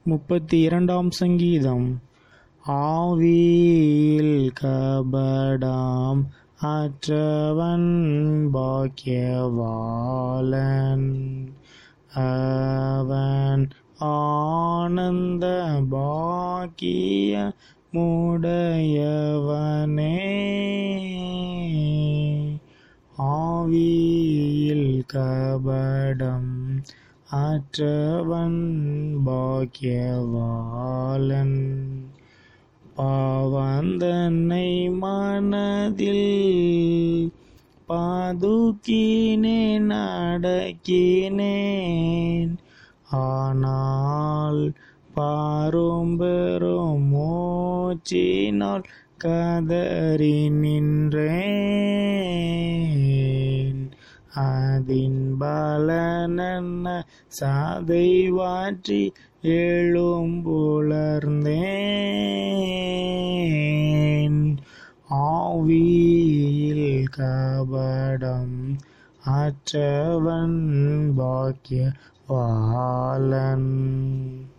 முப்பத்தி இரண்டாம் சங்கீதம் ஆவியில் கபடாம் அற்றவன் பாக்கியவாளன் அவன் ஆனந்த பாக்கிய முடையவனே ஆவியில் கபடம் அற்றவன் பாக்கியவாளன் பாவந்தன்னை மனதில் பாதுக்கினேன் அடக்கினேன் ஆனால் பாரும் பெரும் மூச்சினால் கதறி நின்றேன் அதின் பலனன்ன சாதை வாற்றி எழும்புலர்ந்தேன் ஆவியில் கபடம் அற்றவன் பாக்கிய வாலன்